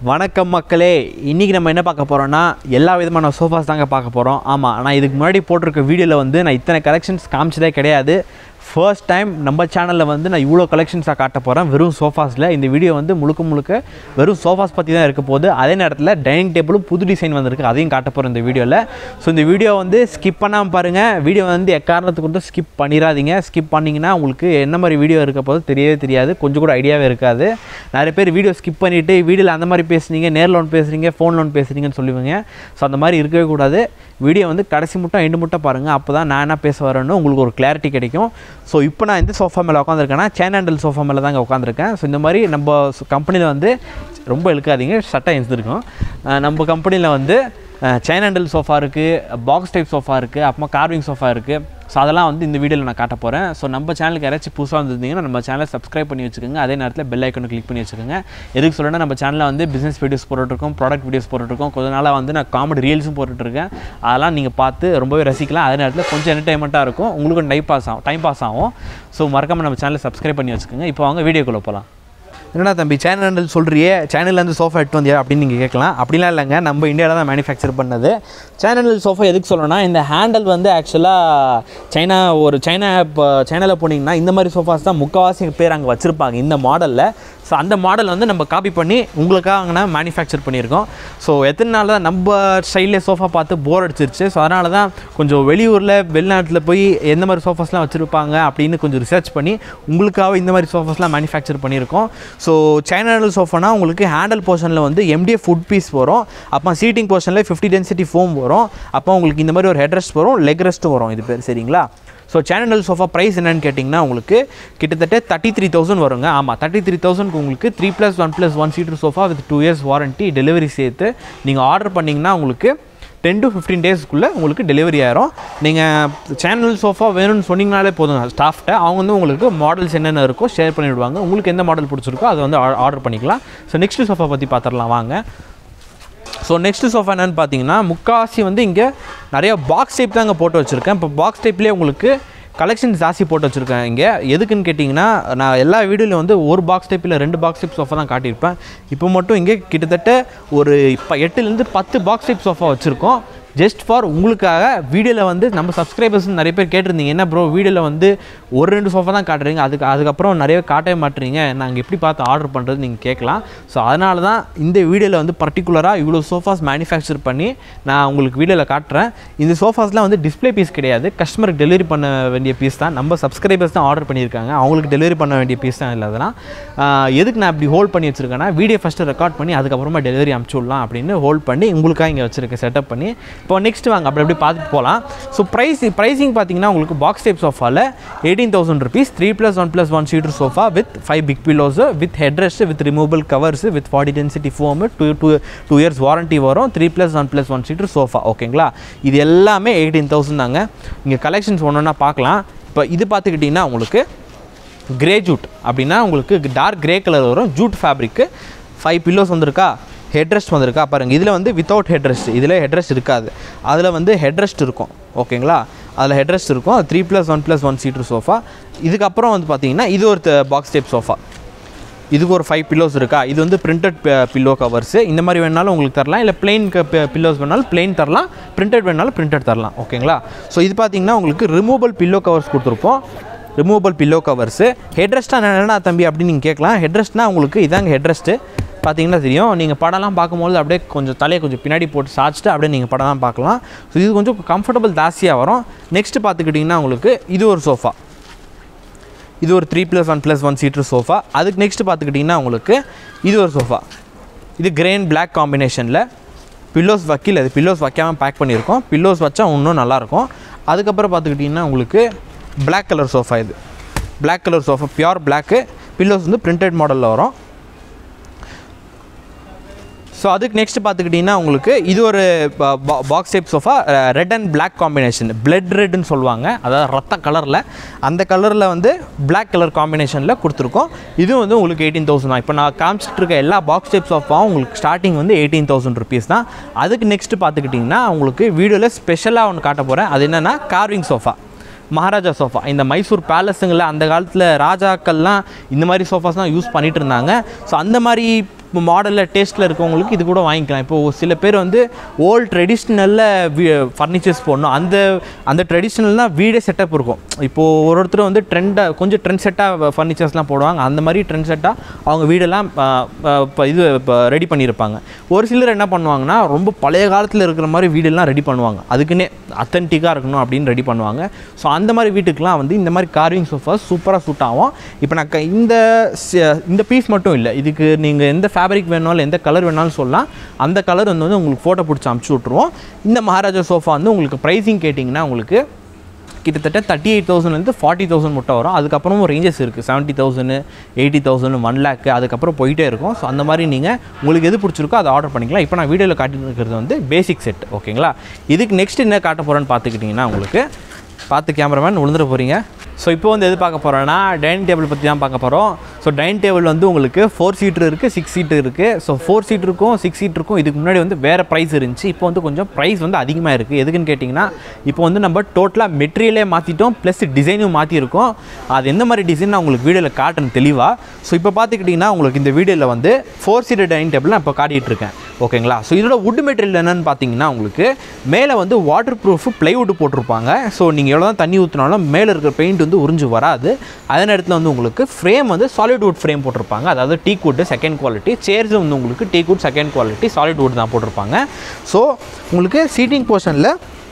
வணக்கம் மக்களே இன்றைக்கி நம்ம என்ன பார்க்க போகிறோம்னா எல்லா விதமான சோஃபாஸ் தாங்க பார்க்க போகிறோம் ஆமாம் நான் இதுக்கு முன்னாடி போட்டிருக்க வீடியோவில் வந்து நான் இத்தனை கலெக்ஷன்ஸ் காமிச்சதே கிடையாது ஃபர்ஸ்ட் டைம் நம்ம சேனலில் வந்து நான் இவ்வளோ கலெக்ஷன்ஸாக காட்ட போகிறேன் வெறும் சோஃபாஸில் இந்த வீடியோ வந்து முழுக்க முழுக்க வெறும் சோஃபாஸ் பற்றி தான் இருக்க போகுது அதே நேரத்தில் டைனிங் டேபிளும் புது டிசைன் வந்திருக்கு அதையும் காட்ட போகிறோம் இந்த வீடியோவில் ஸோ இந்த வீடியோ வந்து ஸ்கிப் பண்ணாமல் பாருங்கள் வீடியோ வந்து எக்காரணத்துக்கு வந்து ஸ்கிப் பண்ணிடாதீங்க ஸ்கிப் பண்ணிங்கன்னா உங்களுக்கு என்ன மாதிரி வீடியோ இருக்க போது தெரியவே தெரியாது கொஞ்சம் கூட ஐடியாவே இருக்காது நிறைய பேர் வீடியோ ஸ்கிப் பண்ணிவிட்டு வீடியோவில் அந்த மாதிரி பேசுனீங்க நேரில் ஒன்று பேசுகிறீங்க ஃபோனில் ஒன்று பேசுகிறீங்கன்னு சொல்லுவீங்க ஸோ அந்த மாதிரி இருக்கவே கூடாது வீடியோ வந்து கடைசி மட்டும் எண்டு மட்டும் பாருங்கள் அப்போ தான் நான் என்ன பேச வரேன்னு உங்களுக்கு ஒரு கிளாரிட்டி கிடைக்கும் ஸோ இப்போ நான் எந்த சோஃபா மேலே உட்காந்துருக்கேன்னா சேனாண்டல் சோஃபா மேலே தாங்க உட்காந்துருக்கேன் ஸோ இந்த மாதிரி நம்ம கம்பெனியில் வந்து ரொம்ப இழுக்காதீங்க சட்டை எழுந்திருக்கும் நம்ம கம்பெனியில் வந்து சைனாண்டல் சோஃபா இருக்குது பாக்ஸ் டைப் சோஃபா இருக்குது அப்புறமா கார்விங் சோஃபா இருக்குது ஸோ அதெல்லாம் வந்து இந்த வீடியோவில் நான் காட்ட போகிறேன் ஸோ நம்ம சேனலுக்கு யாராச்சும் புதுசாக வந்திருந்தீங்கன்னா நம்ம சேனலை சப்ஸ்கிரைப் பண்ணி வச்சுக்கோங்க அதே நேரத்தில் பெல் ஐக்கனை கிளிக் பண்ணி வச்சுக்கோங்க எதுக்கு சொல்லணும்னா நம்ம சேனலில் வந்து பிஸ்னஸ் வீடியோஸ் போட்டுருக்கோம் ப்ராடக்ட் வீடியோஸ் போட்டுருக்கோம் கொஞ்ச நாளாக வந்து நான் காமெடி ரீல்ஸும் போட்டுட்ருக்கேன் அதெல்லாம் நீங்கள் பார்த்து ரொம்பவே ரசிக்கலாம் அதே நேரத்தில் கொஞ்சம் என்டர்டைன்மெண்ட்டாக இருக்கும் உங்களுக்கும் டைம் பாஸ் ஆகும் டைம் பாஸ் ஆகும் ஸோ மறக்காமல் நம்ம சேனலை சப்ஸ்கிரைப் பண்ணி வச்சுக்கோங்க இப்போ வாங்க வீடியோக்குள்ளே போகலாம் என்னடா தம்பி சேனல் சொல்கிறியே சேனல்லேருந்து சோஃபா எடுத்து வந்தியா அப்படின்னு நீங்கள் கேட்கலாம் அப்படிலாம் இல்லைங்க நம்ம இந்தியாவில் தான் மேனுஃபேக்சர் பண்ணது சேனல் சோஃபா எதுக்கு சொல்லணும்னா இந்த ஹேண்டல் வந்து ஆக்சுவலாக சைனா ஒரு சைனா இப்போ சைனாவில் போனீங்கன்னா இந்த மாதிரி சோஃபாஸ் தான் முக்கால்வாசி பேர் அங்கே வச்சுருப்பாங்க இந்த மாடலில் ஸோ அந்த மாடல் வந்து நம்ம காப்பி பண்ணி உங்களுக்காக அங்கே மேனுஃபேக்சர் பண்ணியிருக்கோம் ஸோ எத்தனை நாள் தான் நம்ம ஸ்டைலில் சோஃபா பார்த்து போர் அடிச்சிருச்சு ஸோ அதனால தான் கொஞ்சம் வெளியூரில் வெளிநாட்டில் போய் எந்த மாதிரி சோஃபாஸ்லாம் வச்சுருப்பாங்க அப்படின்னு கொஞ்சம் ரிசர்ச் பண்ணி உங்களுக்காக இந்த மாதிரி சோஃபாஸ்லாம் மேனுஃபேக்சர் பண்ணியிருக்கோம் ஸோ சைனாடல் சோஃபானா உங்களுக்கு ஹேண்டல் போர்ஷனில் வந்து எம்டிஎஃப் ஃபுட் பீஸ் வரும் அப்போ சீட்டிங் போர்ஷனில் ஃபிஃப்டி டென்சிட்டி ஃபோம் வரும் அப்போ உங்களுக்கு இந்த மாதிரி ஒரு ஹெட் ரெஸ்ட் வரும் லெக் ரெஸ்ட்டும் வரும் இது பேர் சரிங்களா ஸோ சேனல் சோஃபா ப்ரைஸ் என்னன்னு கேட்டிங்கன்னா உங்களுக்கு கிட்டத்தட்ட தேர்ட்டி த்ரீ தௌசண்ட் வருங்க ஆமாம் தேர்ட்டி த்ரீ தௌசண்ட்க்கு உங்களுக்கு three plus one plus one seater sofa with two years warranty delivery சேர்த்து நீங்கள் ஆர்டர் பண்ணிங்கன்னா உங்களுக்கு டென் டு ஃபிஃப்டீன் டேஸ்க்குள்ளே உங்களுக்கு டெலிவரி ஆயிரும் நீங்கள் சேனல் சோஃபா வேணும்னு சொன்னீங்கனாலே போதும் ஸ்டாஃப்ட்ட அவங்க வந்து உங்களுக்கு மாடல்ஸ் என்னென்ன இருக்கோ ஷேர் பண்ணிவிடுவாங்க உங்களுக்கு எந்த மாடல் பிடிச்சிருக்கோ அதை வந்து ஆர்டர் பண்ணிக்கலாம் ஸோ நெக்ஸ்ட் சோஃபா பற்றி பார்த்துடலாம் வாங்க ஸோ நெக்ஸ்ட் சோஃபா என்னென்னு பார்த்தீங்கன்னா முக்காசி வந்து இங்கே நிறைய பாக்ஸ் டைப் தான் இங்கே போட்டு வச்சுருக்கேன் இப்போ பாக்ஸ் டைப்லேயே உங்களுக்கு கலெக்ஷன் ஜாஸ்தி போட்டு வச்சுருக்கேன் இங்கே எதுக்குன்னு கேட்டிங்கன்னா நான் எல்லா வீடியோலையும் வந்து ஒரு பாக்ஸ் டைப்பில் ரெண்டு பாக்ஸ் டைப் சோஃபா தான் காட்டியிருப்பேன் இப்போ மட்டும் இங்கே கிட்டத்தட்ட ஒரு இப்போ எட்டுலேருந்து பத்து பாக்ஸ் டைப் சோஃபா வச்சுருக்கோம் ஜஸ்ட் ஃபார் உங்களுக்காக வீடியோவில் வந்து நம்ம சப்ஸ்கிரைபர்ஸ் நிறைய பேர் கேட்டிருந்தீங்க என்ன ப்ரோ வீடியோவில் வந்து ஒரு ரெண்டு சோஃபா தான் காட்டுறீங்க அதுக்கு அதுக்கப்புறம் நிறைய காட்டவே மாட்டுறீங்க நாங்கள் எப்படி பார்த்து ஆர்டர் பண்ணுறது நீங்கள் கேட்கலாம் ஸோ அதனால தான் இந்த வீடியோவில் வந்து பர்டிகுலராக இவ்வளோ சோஃபாஸ் மேனுஃபேக்சர் பண்ணி நான் உங்களுக்கு வீடியோவில் காட்டுறேன் இந்த சோஃபாஸ்லாம் வந்து டிஸ்பிளே பீஸ் கிடையாது கஸ்டமருக்கு டெலிவரி பண்ண வேண்டிய பீஸ் தான் நம்ம சப்ஸ்கிரைபர்ஸ் தான் ஆர்டர் பண்ணியிருக்காங்க அவங்களுக்கு டெலிவரி பண்ண வேண்டிய பீஸ் தான் இல்லை அதெல்லாம் எதுக்கு நான் இப்படி ஹோல்ட் பண்ணி வச்சுருக்கேன்னா வீடியோ ஃபஸ்ட்டு ரெக்கார்ட் பண்ணி அதுக்கப்புறமா டெலிவரி அமுச்சு விடலாம் அப்படின்னு ஹோல்ட் பண்ணி உங்களுக்காக இங்கே வச்சுருக்கேன் செட்டப் பண்ணி இப்போ நெக்ஸ்ட் வாங்க அப்படி அப்படி பார்த்துட்டு போகலாம் ஸோ ப்ரைஸ் ப்ரைஸிங் பார்த்தீங்கன்னா உங்களுக்கு பாக்ஸ் டைப் சோஃபாவில் eighteen thousand rupees three plus one plus one seater sofa with five big pillows with headrest with removable covers with forty density foam two two two years warranty வரும் three plus one plus one seater sofa ஓகேங்களா இது எல்லாமே eighteen thousand தாங்க இங்கே collections ஒன்று ஒன்றா பார்க்கலாம் இப்போ இது பார்த்துக்கிட்டிங்கன்னா உங்களுக்கு கிரே ஜூட் அப்படின்னா உங்களுக்கு டார்க் கிரே கலர் வரும் ஜூட் ஃபேப்ரிக்கு ஃபைவ் பில்லோஸ் வந்திருக்கா ஹெட்ரெஸ்ட் வந்திருக்கா பாருங்கள் இதில் வந்து வித்தவுட் ஹெட்ரெஸ்ட் இதில் ஹெட்ரெஸ்ட் இருக்காது அதில் வந்து ஹெட்ரெஸ்ட் இருக்கும் ஓகேங்களா அதில் ஹெட்ரெஸ்ட் இருக்கும் three plus one plus one seater sofa இதுக்கப்புறம் வந்து பார்த்தீங்கன்னா இது ஒரு பாக்ஸ் டைப் சோஃபா இதுக்கு ஒரு ஃபைவ் பில்லோஸ் இருக்கா இது வந்து பிரிண்டட் பில்லோ கவர்ஸு இந்த மாதிரி வேணாலும் உங்களுக்கு தரலாம் இல்லை பிளெயின் பில்லோஸ் வேணாலும் பிளெயின் தரலாம் பிரிண்டட் வேணாலும் பிரிண்டட் தரலாம் ஓகேங்களா ஸோ இது பார்த்தீங்கன்னா உங்களுக்கு ரிமூவபிள் பில்லோ கவர்ஸ் கொடுத்துருப்போம் ரிமூவபிள் பில்லோ கவர்ஸு ஹெட்ரெஸ்ட்டாக என்னென்னா தம்பி அப்படின்னு நீங்கள் கேட்கலாம் ஹெட்ரெஸ்ட்னா உங்களுக்கு இதாங்க ஹெட்ரெஸ்ட்டு பார்த்தீங்கன்னா தெரியும் நீங்கள் படம்லாம் பார்க்கும்போது அப்படியே கொஞ்சம் தலையை கொஞ்சம் பின்னாடி போட்டு சாய்ச்சிட்டு அப்படியே நீங்கள் படம்லாம் பார்க்கலாம் ஸோ இது கொஞ்சம் கம்ஃபர்டபுள் ஜாஸ்தியாக வரும் நெக்ஸ்ட்டு பார்த்துக்கிட்டிங்கன்னா உங்களுக்கு இது ஒரு சோஃபா இது ஒரு three plus one plus one seater sofa அதுக்கு நெக்ஸ்ட்டு பார்த்துக்கிட்டிங்கன்னா உங்களுக்கு இது ஒரு சோஃபா இது கிரேன் பிளாக் காம்பினேஷனில் பில்லோஸ் வைக்கல அது பில்லோஸ் வைக்காமல் பேக் பண்ணியிருக்கோம் பில்லோஸ் வச்சா இன்னும் நல்லாயிருக்கும் அதுக்கப்புறம் பார்த்துக்கிட்டிங்கன்னா உங்களுக்கு பிளாக் கலர் சோஃபா இது black colour sofa pure black pillows வந்து பிரிண்டட் மாடலில் வரும் ஸோ அதுக்கு நெக்ஸ்ட் பார்த்துக்கிட்டிங்கன்னா உங்களுக்கு இது ஒரு box type sofa red and black combination blood ரெட்னு சொல்லுவாங்க அதாவது ரத்த கலரில் அந்த கலரில் வந்து பிளாக் கலர் காம்பினேஷனில் கொடுத்துருக்கோம் இதுவும் வந்து உங்களுக்கு எயிட்டீன் தௌசண்ட் தான் இப்போ நான் காமிச்சிட்டு இருக்க எல்லா பாக்ஸ் டைப் சோஃபாவும் உங்களுக்கு ஸ்டார்டிங் வந்து எயிட்டீன் தௌசண்ட் ருபீஸ் தான் அதுக்கு நெக்ஸ்ட் பார்த்துக்கிட்டிங்கன்னா உங்களுக்கு வீடியோவில் ஸ்பெஷலாக ஒன்று காட்ட போகிறேன் அது என்னென்னா கார்விங் சோஃபா மகாராஜா சோஃபா இந்த மைசூர் பேலஸுங்களில் அந்த காலத்தில் ராஜாக்கள்லாம் இந்த மாதிரி சோஃபாஸ் தான் யூஸ் பண்ணிட்டு இருந்தாங்க ஸோ அந்த மாதிரி இப்போ மாடலில் டேஸ்ட்டில் இருக்கவங்களுக்கு இது கூட வாங்கிக்கலாம் இப்போ ஒரு சில பேர் வந்து ஓல்ட் ட்ரெடிஷ்னலில் ஃபர்னிச்சர்ஸ் போடணும் அந்த அந்த ட்ரெடிஷ்னல்னால் வீடே செட்டப் இருக்கும் இப்போது ஒரு ஒருத்தர் வந்து ட்ரெண்டாக கொஞ்சம் ட்ரெண்ட் செட்டாக ஃபர்னிச்சர்ஸ்லாம் போடுவாங்க அந்த மாதிரி ட்ரெண்ட் செட்டாக அவங்க வீடெல்லாம் இப்போ இது இப்போ ரெடி பண்ணியிருப்பாங்க ஒரு சிலர் என்ன பண்ணுவாங்கன்னா ரொம்ப பழைய காலத்தில் இருக்கிற மாதிரி வீடெல்லாம் ரெடி பண்ணுவாங்க அதுக்குன்னே அத்தன்டிக்காக இருக்கணும் அப்படின்னு ரெடி பண்ணுவாங்க ஸோ அந்த மாதிரி வீட்டுக்கெலாம் வந்து இந்த மாதிரி கார்விங் சோஃபா சூப்பராக சூட் ஆகும் இப்போ நான் க- இந்த சி- இந்த பீஸ் மட்டும் இல்லை இதுக்கு நீங்கள் எந்த ஃபேப்ரிக் வேணாலும் எந்த கலர் வேணாலும் சொல்லலாம் அந்த கலர் வந்து வந்து உங்களுக்கு ஃபோட்டோ பிடிச்சி அமுச்சு விட்ருவோம் இந்த மகாராஜா சோஃபா வந்து உங்களுக்கு ப்ரைஸிங் கேட்டிங்கன்னா உங்களுக்கு கிட்டத்தட்ட தேர்ட்டி எயிட் தௌசண்ட்லேருந்து ஃபார்ட்டி தௌசண்ட் மட்டும் வரும் அதுக்கப்புறமும் ரேஞ்சஸ் இருக்குது seventy thousand eighty thousand one lakh அதுக்கப்புறம் போயிட்டே இருக்கும் ஸோ அந்த மாதிரி நீங்கள் உங்களுக்கு எது பிடிச்சிருக்கோ அதை ஆர்டர் பண்ணிக்கலாம் இப்போ நான் வீடியோவில் காட்டிட்டு இருக்கிறது வந்து பேசிக் செட் ஓகேங்களா இதுக்கு நெக்ஸ்ட் என்ன காட்ட போகிறேன்னு பார்த்துக்கிட்டிங்கன்னா உங்களுக்கு பார்த்து கேமராமேன் விழுந்துட போகிறீங்க ஸோ இப்போ வந்து எது பார்க்க போகிறோன்னா டைனிங் டேபிள் பற்றி தான் பார்க்க போகிறோம் ஸோ டைனிங் டேபிள் வந்து உங்களுக்கு ஃபோர் சீட்ரு இருக்குது சிக்ஸ் சீட்டு இருக்குது ஸோ ஃபோர் சீட்ருக்கும் சிக்ஸ் சீட்ருக்கும் இதுக்கு முன்னாடி வந்து வேறு ப்ரைஸ் இருந்துச்சு இப்போ வந்து கொஞ்சம் ப்ரைஸ் வந்து அதிகமாக இருக்குது எதுக்குன்னு கேட்டிங்கன்னா இப்போ வந்து நம்ம டோட்டலாக மெட்டீரியலே மாற்றிட்டோம் ப்ளஸ் டிசைனும் மாற்றிருக்கோம் அது எந்த மாதிரி டிசைன் நான் உங்களுக்கு வீடியோவில் காட்டுறேன் தெளிவாக ஸோ இப்போ பார்த்துக்கிட்டிங்கன்னா உங்களுக்கு இந்த வீடியோவில் வந்து ஃபோர் சீட்டர் டைனிங் டேபிள் நான் இப்போ காட்டிகிட்டு இருக்கேன் ஓகேங்களா ஸோ இதோட வுட் மெட்டீரியல் என்னன்னு பார்த்தீங்கன்னா உங்களுக்கு மேலே வந்து வாட்டர் ப்ரூஃப் ப்ளைவுட் போட்டிருப்பாங்க ஸோ நீங்கள் எவ்வளோ தான் தண்ணி ஊற்றினாலும் மேலே இருக்கிற பெயிண்ட் வந்து உறிஞ்சு வராது அதே நேரத்தில் வந்து உங்களுக்கு ஃப்ரேம் வந்து சாலிட் வுட் ஃப்ரேம் போட்டிருப்பாங்க அதாவது teak wood second quality chairs வந்து உங்களுக்கு teak wood second quality solid wood தான் போட்டிருப்பாங்க ஸோ உங்களுக்கு சீட்டிங் போர்ஷனில்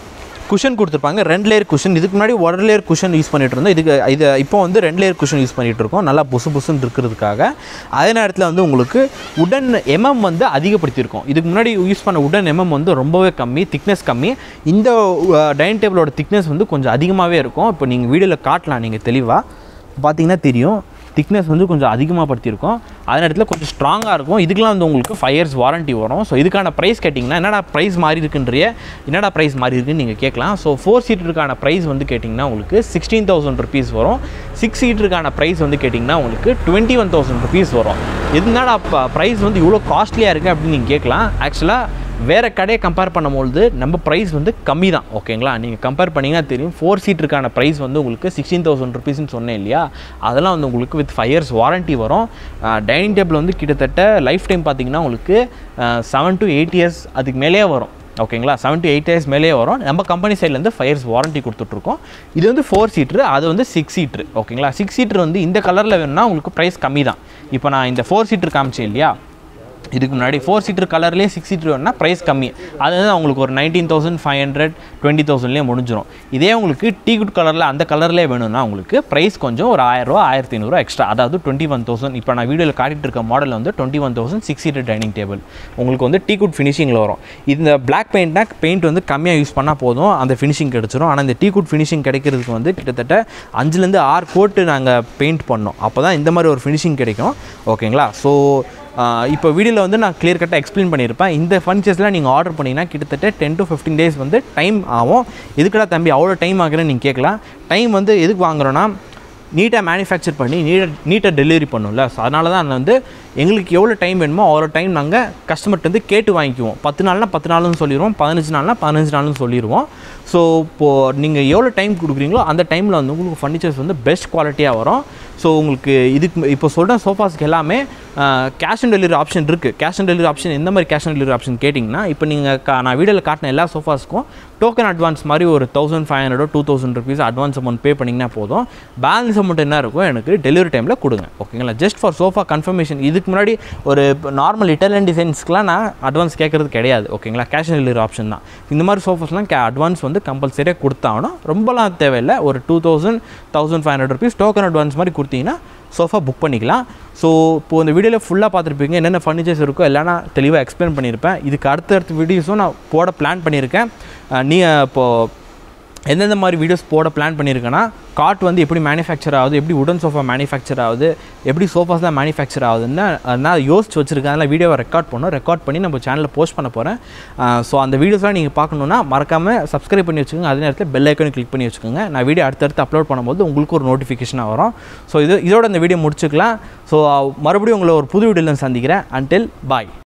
குஷன் கொடுத்துருப்பாங்க ரெண்டு லேயர் குஷன் இதுக்கு முன்னாடி ஒரு லேயர் குஷன் யூஸ் பண்ணிட்டு இருந்தோம் இதுக்கு இது இப்போ வந்து ரெண்டு லேயர் குஷன் யூஸ் பண்ணிட்டு இருக்கோம் நல்லா புசு புசுன்னு இருக்கிறதுக்காக அதே நேரத்தில் வந்து உங்களுக்கு உடன் எம்எம் வந்து அதிகப்படுத்தியிருக்கோம் இதுக்கு முன்னாடி யூஸ் பண்ண உடன் எம்எம் வந்து ரொம்பவே கம்மி திக்னஸ் கம்மி இந்த டைனிங் டேபிளோட திக்னஸ் வந்து கொஞ்சம் அதிகமாகவே இருக்கும் இப்போ நீங்கள் வீடியோவில் காட்டலாம் நீங்கள் தெளிவாக பார்த்தீங்கன்னா தெரியும் திக்னஸ் வந்து கொஞ்சம் அதிகமாக படுத்தியிருக்கோம் அதே நேரத்தில் கொஞ்சம் ஸ்ட்ராங்காக இருக்கும் இதுக்கெலாம் வந்து உங்களுக்கு ஃபைவ் இயர்ஸ் வாரண்ட்டி வரும் ஸோ இதுக்கான ப்ரைஸ் கேட்டிங்கன்னா என்னடா ப்ரைஸ் மாறி இருக்குன்றிய என்னடா ப்ரைஸ் மாறி இருக்குன்னு நீங்கள் கேட்கலாம் ஸோ ஃபோர் சீட்டருக்கான ப்ரைஸ் வந்து கேட்டிங்கன்னா உங்களுக்கு சிக்ஸ்டீன் தௌசண்ட் ருபீஸ் வரும் சிக்ஸ் சீட்டருக்கான ப்ரைஸ் வந்து கேட்டிங்கன்னா உங்களுக்கு டுவெண்ட்டி ஒன் தௌசண்ட் ருபீஸ் வரும் என்னடா ப்ரைஸ் வந்து இவ்வளோ காஸ்ட்லியாக இருக்குது அப்படின்னு நீங்கள் கேட்கலாம் ஆக்சுவலாக வேறு கடையை கம்பேர் பண்ணும்பொழுது நம்ம ப்ரைஸ் வந்து கம்மி தான் ஓகேங்களா நீங்கள் கம்பேர் பண்ணிங்கன்னா தெரியும் ஃபோர் சீட்டருக்கான ப்ரைஸ் வந்து உங்களுக்கு சிக்ஸ்டீன் தௌசண்ட் ருபீஸ்னு சொன்னேன் இல்லையா அதெல்லாம் வந்து உங்களுக்கு வித் ஃபைவ் இயர்ஸ் வாரண்ட்டி வரும் டைனிங் டேபிள் வந்து கிட்டத்தட்ட லைஃப் டைம் பார்த்தீங்கன்னா உங்களுக்கு செவன் டு எயிட் இயர்ஸ் அதுக்கு மேலேயே வரும் ஓகேங்களா செவன் டு எயிட் இயர்ஸ் மேலேயே வரும் நம்ம கம்பெனி சைட்லேருந்து ஃபைவ் இயர்ஸ் வாரண்ட்டி கொடுத்துட்ருக்கோம் இது வந்து ஃபோர் சீட்ரு அது வந்து சிக்ஸ் சீட்ரு ஓகேங்களா சிக்ஸ் சீட்ரு வந்து இந்த கலரில் வேணும்னா உங்களுக்கு ப்ரைஸ் கம்மி தான் இப்போ நான் இந்த ஃபோர் சீட்ரு காமிச்சேன் இல்லையா இதுக்கு முன்னாடி ஃபோர் சீட்டர் கலர்லேயே சிக்ஸ் சீட்டர் வேணும்னா ப்ரைஸ் கம்மி அது வந்து உங்களுக்கு ஒரு nineteen thousand five hundred twenty தௌசண்ட்லேயே முடிஞ்சிடும் இதே உங்களுக்கு டீ குட் கலரில் அந்த கலர்லேயே வேணும்னா உங்களுக்கு ப்ரைஸ் கொஞ்சம் ஒரு ஆயிரரூவா ஆயிரத்தி ஐநூறுரூவா எக்ஸ்ட்ரா அதாவது டுவெண்ட்டி ஒன் தௌசண்ட் இப்போ நான் வீடியோவில் காட்டிட்டு இருக்க மாடல் வந்து twenty one thousand six seater dining table உங்களுக்கு வந்து டீ குட் ஃபினிஷிங்கில் வரும் இந்த பிளாக் பெயிண்ட்னா பெயிண்ட் வந்து கம்மியாக யூஸ் பண்ணால் போதும் அந்த ஃபினிஷிங் கிடச்சிரும் ஆனால் இந்த டீ குட் ஃபினிஷிங் கிடைக்கிறதுக்கு வந்து கிட்டத்தட்ட அஞ்சுலேருந்து ஆறு கோட்டு நாங்கள் பெயிண்ட் பண்ணோம் அப்போ தான் இந்த மாதிரி ஒரு ஃபினிஷிங் கிடைக்கும் ஓகேங்களா ஸோ இப்போ வீடியோவில் வந்து நான் கிளியர் கட்டாக எக்ஸ்பிளைன் பண்ணியிருப்பேன் இந்த ஃபர்னிச்சர்ஸ்லாம் நீங்கள் ஆர்டர் பண்ணிங்கன்னா கிட்டத்தட்ட டென் டு ஃபிஃப்டீன் டேஸ் வந்து டைம் ஆகும் எதுக்குடா தம்பி அவ்வளோ டைம் ஆகுறேன்னு நீங்கள் கேட்கலாம் டைம் வந்து எதுக்கு வாங்குறோன்னா நீட்டாக மேனுஃபேக்சர் பண்ணி நீட்டாக நீட்டாக டெலிவரி பண்ணும்ல ஸோ அதனால தான் வந்து எங்களுக்கு எவ்வளோ டைம் வேணுமோ அவ்வளோ டைம் நாங்கள் கஸ்டமர்கிட்ட வந்து கேட்டு வாங்கிக்குவோம் பத்து நாள்னா பத்து நாள்னு சொல்லிடுவோம் பதினஞ்சு நாள்னா பதினஞ்சு நாள்னு சொல்லிடுவோம் ஸோ இப்போது நீங்கள் எவ்வளோ டைம் கொடுக்குறீங்களோ அந்த டைமில் வந்து உங்களுக்கு ஃபர்னிச்சர்ஸ் வந்து பெஸ்ட் குவாலிட்டியாக வரும் ஸோ உங்களுக்கு இதுக்கு இப்போ சொல்கிற சோஃபாஸ்க்கு எல்லாமே கேஷ் ஆன் டெலிவரி ஆப்ஷன் இருக்குது கேஷ் ஆன் டெலிவரி ஆப்ஷன் எந்த மாதிரி கேஷ் ஆன் டெலிவரி ஆப்ஷன் கேட்டிங்கன்னா இப்போ நீங்கள் கா நான் வீடியோவில் காட்டின எல்லா சோஃபாஸ்க்கும் டோக்கன் அட்வான்ஸ் மாதிரி ஒரு தௌசண்ட் ஃபைவ் ஹண்ட்ரடோ two thousand rupees advance amount pay பண்ணிங்கன்னா போதும் பேலன்ஸ் அமௌண்ட் என்ன இருக்கும் எனக்கு டெலிவரி டைமில் கொடுங்க ஓகேங்களா ஜஸ்ட் ஃபார் சோஃபா கன்ஃபர்மேஷன் இதுக்கு முன்னாடி ஒரு நார்மல் இட்டாலியன் டிசைன்ஸ்க்குலாம் நான் அட்வான்ஸ் கேட்குறது கிடையாது ஓகேங்களா கேஷ் ஆன் டெலிவரி ஆப்ஷன் தான் இந்த மாதிரி சோஃபாஸ்லாம் கே அட்வான்ஸ் வந்து கம்பல்சரியாக கொடுத்தாகணும் ரொம்பலாம் தேவையில்லை ஒரு two thousand thousand five hundred rupees token advance மாதிரி கொடுத்தீங்கன்னா சோஃபா புக் பண்ணிக்கலாம் ஸோ இப்போது இந்த வீடியோவில் ஃபுல்லாக பார்த்துருப்பீங்க என்னென்ன ஃபர்னிச்சர்ஸ் இருக்கோ எல்லாம் நான் தெளிவாக எக்ஸ்பிளைன் பண்ணியிருப்பேன் இதுக்கு அடுத்தடுத்த வீடியோஸும் நான் போட பிளான் பண்ணியிருக்கேன் நீ இப்போது எந்தெந்த மாதிரி வீடியோஸ் போட பிளான் பண்ணியிருக்கேன்னா காட் வந்து எப்படி மேனுஃபேக்சர் ஆகுது எப்படி உடன் சோஃபா மேனுஃபேக்சர் ஆகுது எப்படி சோஃபாஸ் தான் மேனுஃபேக்சர் ஆகுதுன்னு நான் யோசிச்சு வச்சுருக்கேன் அதெல்லாம் வீடியோவை ரெக்கார்ட் பண்ணோம் ரெக்கார்ட் பண்ணி நம்ம சேனலில் போஸ்ட் பண்ண போகிறேன் ஸோ அந்த வீடியோஸ்லாம் நீங்கள் பார்க்கணுன்னா மறக்காமல் சப்ஸ்கிரைப் பண்ணி வச்சுக்கோங்க அதே நேரத்தில் பெல் ஐக்கனை கிளிக் பண்ணி வச்சுக்கோங்க நான் வீடியோ அடுத்தடுத்து அப்லோட் பண்ணும்போது உங்களுக்கு ஒரு நோட்டிஃபிகேஷனாக வரும் ஸோ இது இதோட இந்த வீடியோ முடிச்சுக்கலாம் ஸோ மறுபடியும் உங்களை ஒரு புது வீடியோவில் சந்திக்கிறேன் அன்டில் பாய்